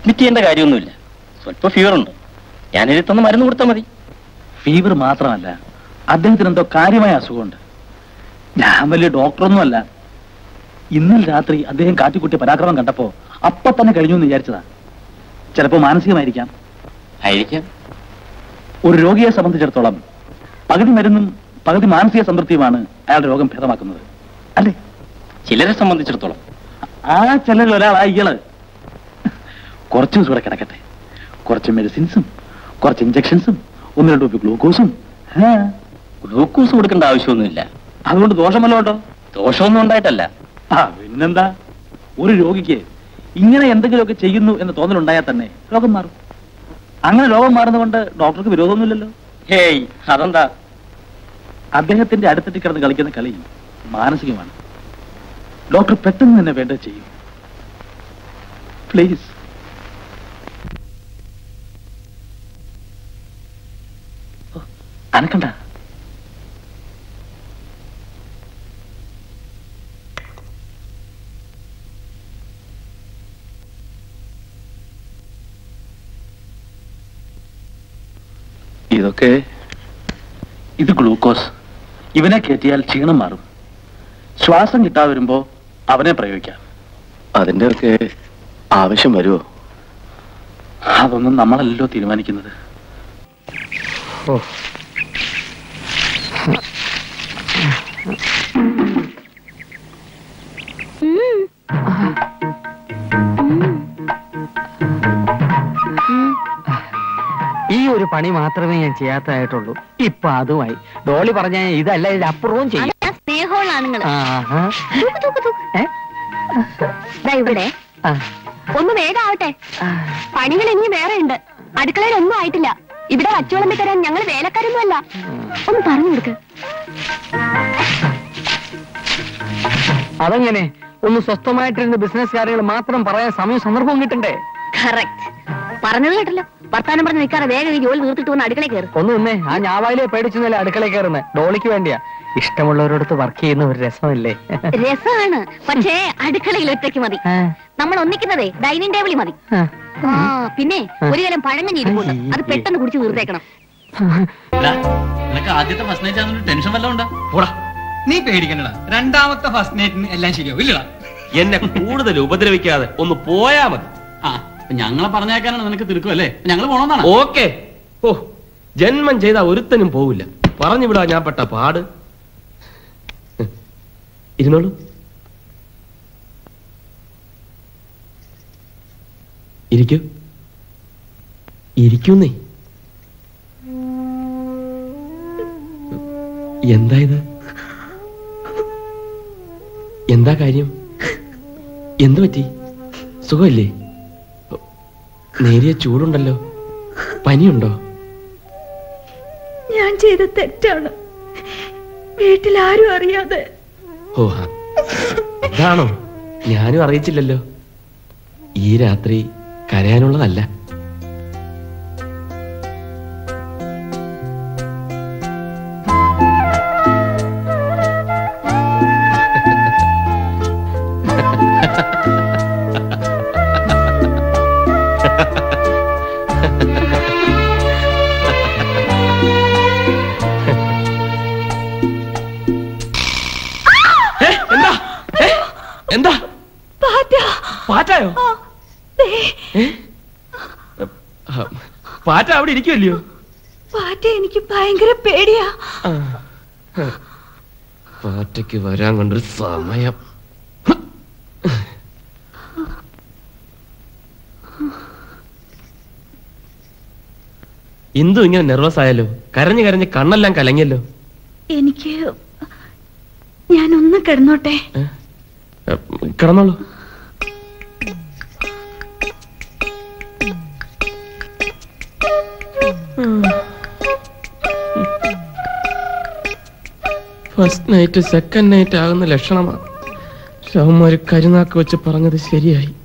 Admit ചെയ്യേണ്ട കാര്യമൊന്നുമില്ല സ്വല്പം ഫീവർ ഉണ്ട് ഞാൻ എഴുതി മരുന്ന് കൊടുത്താൽ മതി ഫീവർ മാത്രമല്ല അദ്ദേഹത്തിന് എന്തോ കാര്യമായ അസുഖമുണ്ട് ഞാൻ വലിയ ഡോക്ടറൊന്നുമല്ല ഇന്നലെ രാത്രി അദ്ദേഹം കാട്ടിക്കുട്ടിയ പരാക്രമം കണ്ടപ്പോ അപ്പൊ തന്നെ കഴിഞ്ഞു എന്ന് വിചാരിച്ചതാ ചിലപ്പോ മാനസികമായിരിക്കാം ആയിരിക്കാം ഒരു രോഗിയെ സംബന്ധിച്ചിടത്തോളം പകുതി മരുന്നും പകുതി മാനസിക സംതൃപ്തിയുമാണ് അയാളുടെ രോഗം ഭേദമാക്കുന്നത് അല്ലേ ചിലരെ സംബന്ധിച്ചിടത്തോളം ആ ചിലരിൽ ഒരാളാ ഇയാള് കുറച്ച് ദിവസം ഇവിടെ കിടക്കട്ടെ കുറച്ച് മെഡിസിൻസും കുറച്ച് ഇഞ്ചക്ഷൻസും ഒന്ന് രണ്ട് കുപ്പി ഗ്ലൂക്കോസും ആ, ഗ്ലൂക്കോസ് കൊടുക്കേണ്ട ആവശ്യമൊന്നുമില്ല അതുകൊണ്ട് ദോഷമല്ലോ കേട്ടോ ദോഷമൊന്നും ഉണ്ടായിട്ടല്ല ആ പിന്നെന്താ ഒരു രോഗിക്ക് ഇങ്ങനെ എന്തെങ്കിലുമൊക്കെ ചെയ്യുന്നു എന്ന് തോന്നലുണ്ടായാൽ തന്നെ രോഗം മാറും അങ്ങനെ രോഗം മാറുന്നതുകൊണ്ട് ഡോക്ടർക്ക് വിരോധമൊന്നുമില്ലല്ലോ ഹേയ് അതെന്താ അദ്ദേഹത്തിന്റെ അടുത്തിട്ട് കിടന്ന് കളിക്കുന്ന കളി മാനസികമാണ് ഡോക്ടർ പെട്ടെന്ന് തന്നെ വേണ്ടത് ചെയ്യും പ്ലീസ് അനക്കണ്ട ഇതൊക്കെ ഇത് ഗ്ലൂക്കോസ് ഇവനെ കയറ്റിയാൽ ക്ഷീണം മാറും ശ്വാസം കിട്ടാതെ വരുമ്പോ അവനെ പ്രയോഗിക്കാം അതിന്റെ ഒക്കെ ആവശ്യം വരുമോ അതൊന്നും നമ്മളല്ലല്ലോ തീരുമാനിക്കുന്നത് ഈ ഒരു പണി മാത്രമേ ഞാൻ ചെയ്യാത്തതായിട്ടുള്ളൂ ഇപ്പൊ അതുമായി ഡോളി പറഞ്ഞ ഇതല്ല ഇത് അപ്പുറവും ചെയ്യും അതാ സ്നേഹമുള്ള ആണുങ്ങൾ ആഹാ. തൂക്ക് തൂക്ക് തൂക്ക് ഏ? ദാ ഇവിടെ ആ. ഒന്ന് വേഗാവട്ടെ പണികൾ ഇനി വേറെ ഉണ്ട് അടുക്കളയിൽ ഒന്നും ആയിട്ടില്ല ഇവിടെ വച്ചോളമ്പി തരാൻ ഞങ്ങൾ വേലക്കാരൊന്നും അല്ല ഒന്ന് പറഞ്ഞു കൊടുക്ക് അതെങ്ങനെ ഒന്ന് സ്വസ്ഥമായിട്ടിരുന്ന് ബിസിനസ് കാര്യങ്ങൾ മാത്രം പറയാൻ സമയം സന്ദർഭവും കിട്ടണ്ടേ കറക്റ്റ് പറഞ്ഞത് കേട്ടല്ലോ വർത്താനം പറഞ്ഞ് നിൽക്കാതെ വേഗം ഈ ജോലി തീർത്തിട്ട് വന്ന് അടുക്കളയിൽ കയറും ഒന്ന് നിന്നേ ആ ഞാവായിലെ പേടിച്ചെന്നല്ലേ അടുക്കളയിൽ കയറുന്നത് ഡോളിക്ക് വേണ്ടിയാ ഇഷ്ടമുള്ളവരോടത്ത് വർക്ക് ചെയ്യുന്ന ഒരു രസമല്ലേ രസമാണ് പക്ഷേ അടുക്കളയിൽ ഒറ്റയ്ക്ക് മതി ആ, നമ്മൾ ഒന്നിക്കുന്നതേ ഡൈനിങ് ടേബിളിൽ മതി ആ. ആ പിന്നെ ഒരു കലം പഴങ്ങഞ്ഞി ഇരിപ്പുണ്ട് അത് പെട്ടെന്ന് കുടിച്ച് തീർത്തേക്കണം നിനക്ക് ആദ്യത്തെ ഫസ്റ്റ് നൈറ്റ് ആണെന്നൊരു ടെൻഷൻ വല്ലതും ഉണ്ടാ പോടാ നീ പേടിക്കണ്ടടാ രണ്ടാമത്തെ ഫസ്റ്റ് നൈറ്റിന് എല്ലാം ശരിയാവും ഇല്ലടാ എന്നെ കൂടുതൽ ഉപദ്രവിക്കാതെ ഒന്ന് പോയാ മതി ആ അപ്പൊ ഞങ്ങളെ പറഞ്ഞേക്കാനാണ് നിനക്ക് തിരുക്കും അല്ലേ ഞങ്ങൾ പോണോന്നാണ് ഓക്കെ ഓ ജന്മം ചെയ്ത ഒരുത്തനും പോവില്ല പറഞ്ഞു വിടാ ഞാൻ പെട്ട പാട് ഇരുന്നോളൂ ഇരിക്കൂ ഇരിക്കുന്നേ എന്താ ഇത് എന്താ കാര്യം എന്തു പറ്റി സുഖമില്ലേ നേരിയ ചൂടുണ്ടല്ലോ പനിയുണ്ടോ ഞാൻ ചെയ്ത തെറ്റാണ് വീട്ടിൽ ആരും അറിയാതെ ഓ ആ. അതാണോ ഞാനും അറിയിച്ചില്ലല്ലോ ഈ രാത്രി കരയാനുള്ളതല്ല ഏ, എന്താ ഏ, എന്താ പാറ്റായോ ഏ? ആ, പാറ്റ അവിടെ ഇരിക്കുമല്ലയോ പാറ്റ എനിക്ക് ഭയങ്കര പേടിയാ ആ. പാറ്റയ്ക്ക് വരാൻ കൊണ്ടൊരു സമയം ഇന്ദു ഇങ്ങനെ നെർവസ് ആയല്ലോ കരഞ്ഞു കരഞ്ഞ് കണ്ണെല്ലാം കലങ്ങിയല്ലോ എനിക്ക് ഞാനൊന്ന് കിടന്നോട്ടെ ഏ? ഏ, കിടന്നോളൂ ഫസ്റ്റ് നൈറ്റ് സെക്കൻഡ് നൈറ്റ് ആകുന്ന ലക്ഷണമാണ് ശവന്മാര് കരുനാക്ക് വെച്ച് പറഞ്ഞത് ശരിയായി